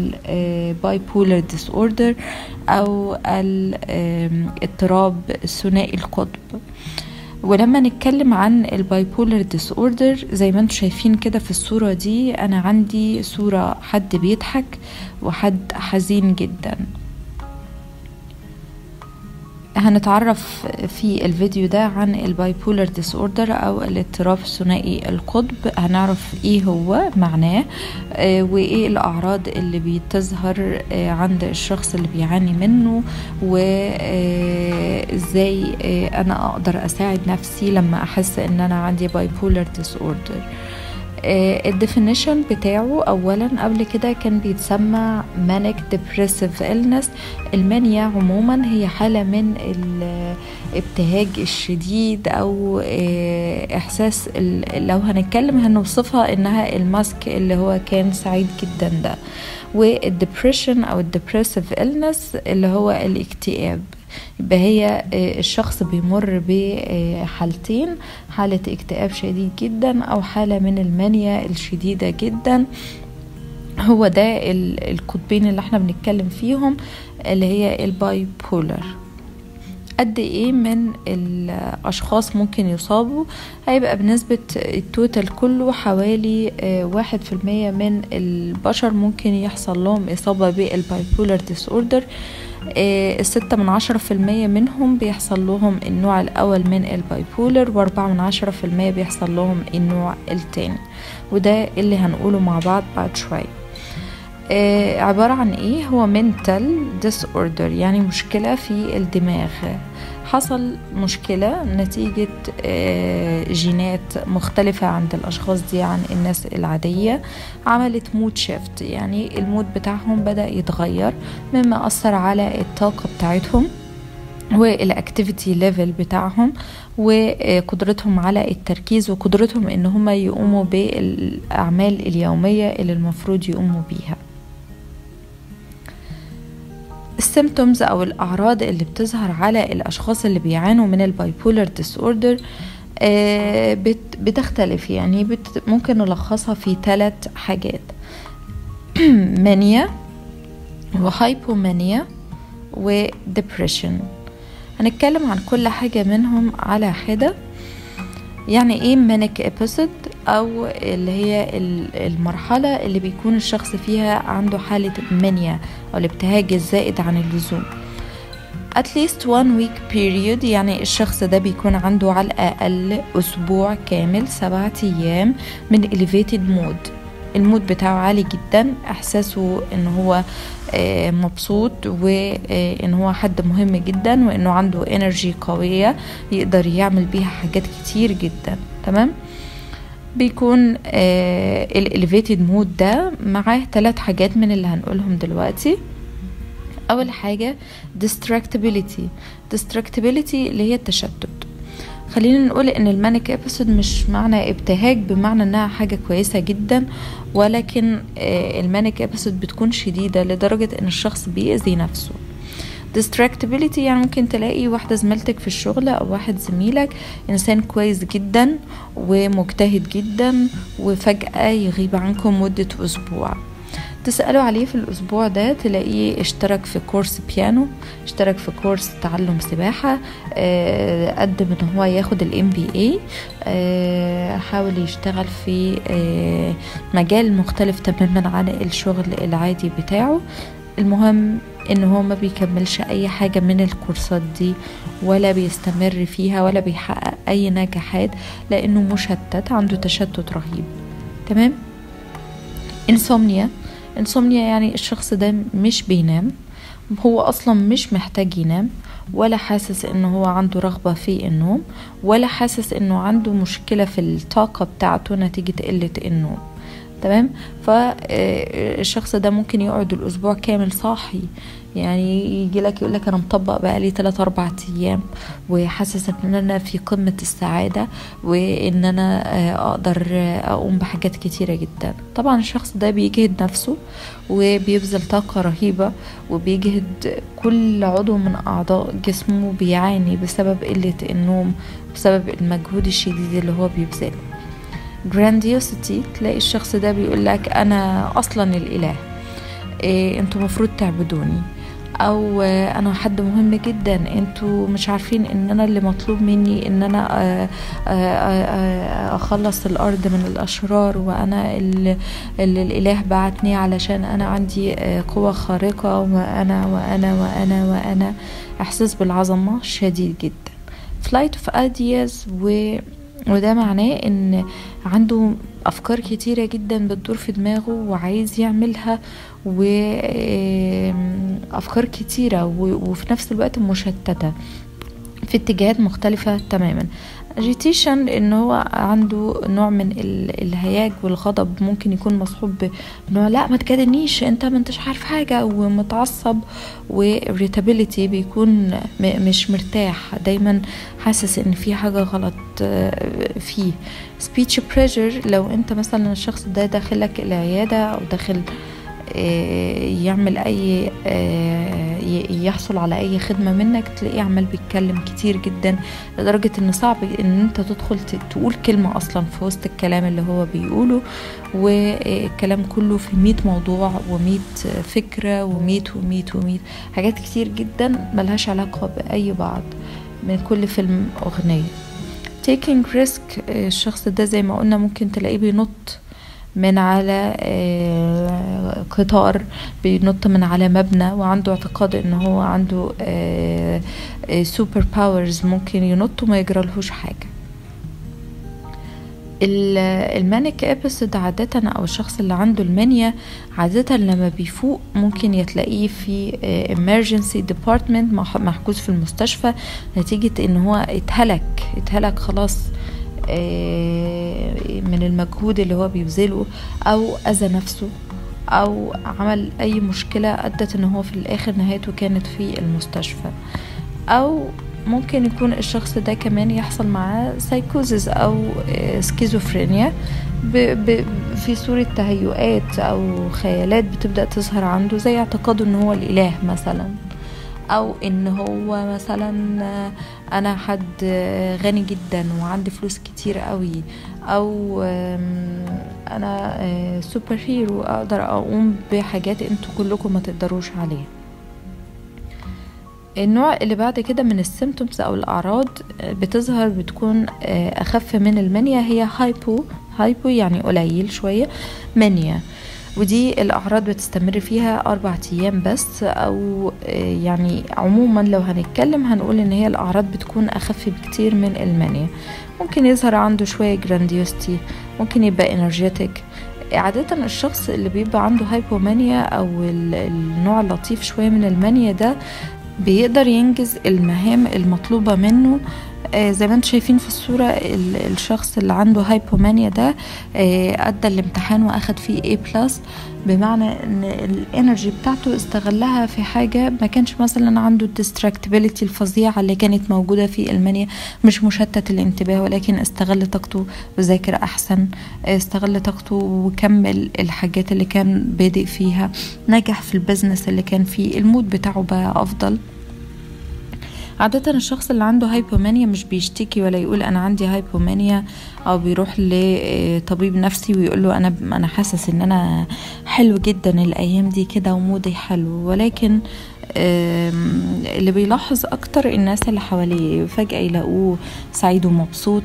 البايبولر ديس اوردر او الاضطراب ثنائي القطب ولما نتكلم عن البايبولر ديس اوردر زي ما انتم شايفين كده في الصورة دي انا عندي صورة حد بيضحك وحد حزين جدا هنتعرف في الفيديو ده عن البايبولر ديس اوردر او الاضطراب ثنائي القطب هنعرف ايه هو معناه آه وايه الاعراض اللي بتظهر آه عند الشخص اللي بيعاني منه وازاي آه انا اقدر اساعد نفسي لما احس ان انا عندي بايبولر ديس اوردر الديفينيشن بتاعه اولا قبل كده كان بيتسمى مانيك ديبريسيف illness المانيا عموما هي حالة من الابتهاج الشديد او احساس لو هنتكلم هنوصفها انها الماسك اللي هو كان سعيد جدا ده والدبريشن او الديبريسيف illness اللي هو الاكتئاب يبقى هي الشخص بيمر بحالتين حالة اكتئاب شديد جدا أو حالة من المانيا الشديدة جدا هو ده القطبين اللي احنا بنتكلم فيهم اللي هي الباي بولر قد ايه من الاشخاص ممكن يصابوا هيبقى بنسبة التوتال كله حوالي واحد في المية من البشر ممكن يحصل لهم اصابة بالبايبولر ديس اوردر الستة من عشرة في المية منهم بيحصل لهم النوع الأول من البايبولر وأربعة من عشرة في المية بيحصل لهم النوع التاني وده اللي هنقوله مع بعض بعد شوية آه عبارة عن ايه هو mental disorder يعني مشكلة في الدماغ حصل مشكلة نتيجة آه جينات مختلفة عند الأشخاص دي عن الناس العادية عملت مود شيفت يعني المود بتاعهم بدأ يتغير مما أثر على الطاقة بتاعتهم والاكتيفيتي ليفل بتاعهم وقدرتهم على التركيز وقدرتهم ان هم يقوموا بالاعمال اليوميه اللي المفروض يقوموا بيها السيمتومز او الاعراض اللي بتظهر على الاشخاص اللي بيعانوا من البايبولر ديس اوردر بتختلف يعني بت ممكن نلخصها في ثلاث حاجات مانيا وهايبومانيا وديبريشن هنتكلم عن كل حاجة منهم على حدة يعني ايه مانيك ابيسود او اللي هي المرحلة اللي بيكون الشخص فيها عنده حالة مانيا او الابتهاج الزائد عن اللزوم at least one week period يعني الشخص ده بيكون عنده على الأقل أسبوع كامل سبعة أيام من elevated mood المود بتاعه عالي جدا احساسه ان هو مبسوط وان هو حد مهم جدا وانه عنده انرجي قوية يقدر يعمل بيها حاجات كتير جدا تمام بيكون الاليفيتد مود ده معاه ثلاث حاجات من اللي هنقولهم دلوقتي اول حاجة distractibility distractibility اللي هي التشتت خلينا نقول ان المانيك ابيسود مش معنى ابتهاج بمعنى انها حاجة كويسة جدا ولكن المانيك ابيسود بتكون شديدة لدرجة ان الشخص بيأذي نفسه distractibility يعني ممكن تلاقي واحدة زميلتك في الشغل او واحد زميلك انسان كويس جدا ومجتهد جدا وفجأة يغيب عنكم مدة اسبوع تسألوا عليه في الأسبوع ده تلاقيه اشترك في كورس بيانو اشترك في كورس تعلم سباحة اه قدم ان هو ياخد الام بي اي حاول يشتغل في اه مجال مختلف تماما عن الشغل العادي بتاعه المهم ان هو ما بيكملش اي حاجة من الكورسات دي ولا بيستمر فيها ولا بيحقق اي نجاحات لانه مشتت عنده تشتت رهيب تمام انسومنيا انسومنيا يعني الشخص ده مش بينام هو اصلا مش محتاج ينام ولا حاسس انه هو عنده رغبة في النوم ولا حاسس انه عنده مشكلة في الطاقة بتاعته نتيجة قلة النوم تمام فالشخص ده ممكن يقعد الاسبوع كامل صاحي يعني يجي لك يقول لك انا مطبق بقالي 3 4 ايام وحاسس ان انا في قمه السعاده وان انا اقدر اقوم بحاجات كتيره جدا طبعا الشخص ده بيجهد نفسه وبيبذل طاقه رهيبه وبيجهد كل عضو من اعضاء جسمه بيعاني بسبب قله النوم بسبب المجهود الشديد اللي هو بيبذله grandiosity تلاقي الشخص ده بيقول لك انا اصلا الاله إيه انتوا مفروض تعبدوني او آه، انا حد مهم جدا انتوا مش عارفين ان انا اللي مطلوب مني ان انا آه، آه، آه، آه، اخلص الارض من الاشرار وانا اللي اللي الاله بعتني علشان انا عندي آه، قوة خارقة وانا وانا وانا وانا احساس بالعظمة شديد جدا flight of ideas و وده معناه ان عنده افكار كتيرة جدا بتدور في دماغه وعايز يعملها وافكار كتيرة و- وفي نفس الوقت مشتتة في اتجاهات مختلفة تماما اجيتيشن ان هو عنده نوع من ال- الهياج والغضب ممكن يكون مصحوب بانه لا ما تجادلنيش انت ما انتش عارف حاجة ومتعصب وirritability بيكون م- مش مرتاح دايما حاسس ان في حاجة غلط آه، فيه speech pressure لو انت مثلا الشخص ده داخلك العيادة او داخل آه، يعمل اي آه، ي- يحصل على اي خدمة منك تلاقيه عمال بيتكلم كتير جدا لدرجة ان صعب ان انت تدخل ت- تقول كلمة اصلا في وسط الكلام اللي هو بيقوله والكلام كله في مية موضوع ومية فكرة ومية ومية ومية حاجات كتير جدا ملهاش علاقة بأي بعض من كل فيلم أغنية taking risk آه، الشخص ده زي ما قلنا ممكن تلاقيه بينط من على آه، قطار بينط من على مبنى وعنده اعتقاد ان هو عنده سوبر باورز ممكن ينط وما يجرالهوش حاجة ال- المانيك ابيسود عادة او الشخص اللي عنده المانيا عادة لما بيفوق ممكن يتلاقيه في آه، emergency department مح- محجوز في المستشفى نتيجة ان هو اتهلك اتهلك خلاص آه، من المجهود اللي هو بيبذله او اذى نفسه او عمل اي مشكلة ادت ان هو في الاخر نهايته كانت في المستشفى او ممكن يكون الشخص ده كمان يحصل معاه سايكوزيس او آه، سكيزوفرينيا ب ب في صورة تهيؤات او خيالات بتبدأ تظهر عنده زي اعتقاده ان هو الاله مثلا او ان هو مثلا آه، انا حد آه، غني جدا وعندي فلوس كتير قوي او آم، انا آه، سوبر هيرو اقدر اقوم بحاجات انتوا كلكم ما تقدروش عليها النوع اللي بعد كده من السيمتومز او الاعراض آه، بتظهر بتكون آه، اخف من المنيا هي هايبو هايبو يعني قليل شويه منيا ودي الاعراض بتستمر فيها اربع ايام بس او آه، يعني عموما لو هنتكلم هنقول ان هي الاعراض بتكون اخف بكتير من المانيا ممكن يظهر عنده شويه جرانديوستي ممكن يبقى انرجيتك عادة الشخص اللي بيبقى عنده هايبومانيا أو ال- النوع اللطيف شوية من المانيا ده بيقدر ينجز المهام المطلوبة منه آه زي ما انتم شايفين في الصورة ال- الشخص اللي عنده هايبومانيا ده آه أدى الامتحان وأخد فيه A بلس بمعنى ان الانرجي بتاعته استغلها في حاجة ما كانش مثلا عنده الديستراكتبيليتي الفظيعة اللي كانت موجودة في المانيا مش مشتت الانتباه ولكن استغل طاقته وذاكر أحسن استغل طاقته وكمل الحاجات اللي كان بادئ فيها نجح في البزنس اللي كان فيه المود بتاعه بقى أفضل عادة الشخص اللي عنده هايبومانيا مش بيشتكي ولا يقول أنا عندي هايبومانيا أو بيروح لطبيب نفسي ويقول له أنا أنا حاسس إن أنا حلو جدا الأيام دي كده ومودي حلو ولكن آم، اللي بيلاحظ أكتر الناس اللي حواليه فجأة يلاقوه سعيد ومبسوط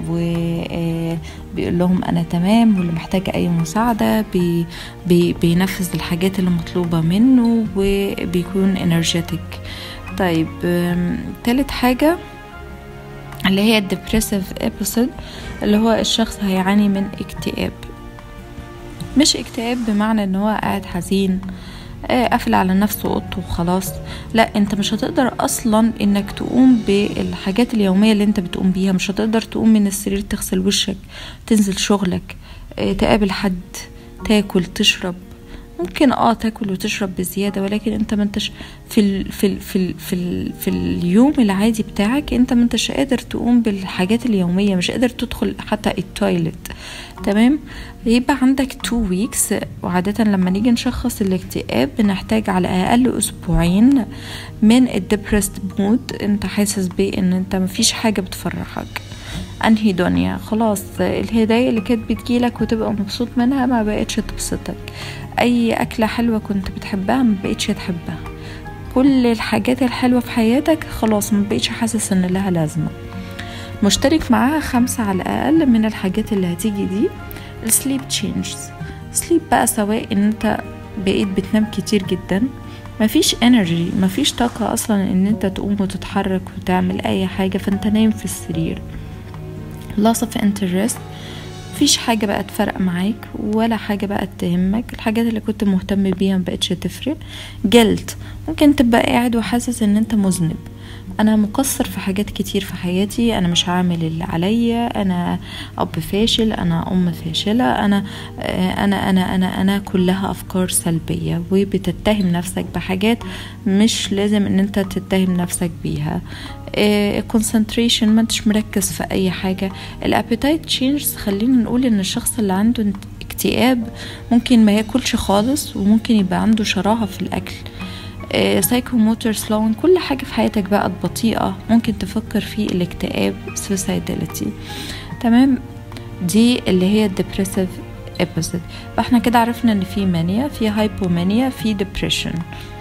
وبيقول لهم أنا تمام واللي محتاج أي مساعدة بي بي بينفذ الحاجات اللي مطلوبة منه وبيكون energetic طيب آم، تالت حاجة اللي هي الدبريسيف episode اللي هو الشخص هيعاني من اكتئاب مش اكتئاب بمعنى ان هو قاعد حزين آه، قافل على نفسه اوضته وخلاص لا انت مش هتقدر اصلا انك تقوم بالحاجات اليوميه اللي انت بتقوم بيها مش هتقدر تقوم من السرير تغسل وشك تنزل شغلك آه، تقابل حد تاكل تشرب ممكن اه تاكل وتشرب بزياده ولكن انت ما انتش في ال في ال في ال في, ال في اليوم العادي بتاعك انت ما انتش قادر تقوم بالحاجات اليوميه مش قادر تدخل حتى التويلت تمام يبقى عندك تو ويكس وعادة لما نيجي نشخص الاكتئاب بنحتاج على الأقل أسبوعين من الدبرست مود انت حاسس بيه ان انت مفيش حاجة بتفرحك انهيدونيا خلاص الهدايا اللي كانت بتجيلك وتبقى مبسوط منها ما بقتش تبسطك اي اكلة حلوة كنت بتحبها ما بقتش تحبها كل الحاجات الحلوة في حياتك خلاص ما بقتش حاسس ان لها لازمة مشترك معاها خمسة على الأقل من الحاجات اللي هتيجي دي السليب تشينجز سليب بقى سواء ان انت بقيت بتنام كتير جدا مفيش انرجي مفيش طاقة اصلا ان انت تقوم وتتحرك وتعمل اي حاجة فانت نايم في السرير loss of interest مفيش حاجة بقت فارقة معاك ولا حاجة بقت تهمك الحاجات اللي كنت مهتم بيها مبقتش تفرق جلت ممكن تبقى قاعد وحاسس ان انت مذنب انا مقصر في حاجات كتير في حياتي انا مش عامل اللي عليا انا اب فاشل انا ام فاشله انا انا انا انا انا كلها افكار سلبيه وبتتهم نفسك بحاجات مش لازم ان انت تتهم نفسك بيها كونسنتريشن ما انتش مركز في اي حاجه الابيتايت تشينجز خلينا نقول ان الشخص اللي عنده اكتئاب ممكن ما ياكلش خالص وممكن يبقى عنده شراهه في الاكل سايكوموتور سلون كل حاجة في حياتك بقت بطيئة ممكن تفكر في الاكتئاب suicidality تمام دي اللي هي depressive episode فاحنا كده عرفنا ان في مانيا في هايبومانيا في depression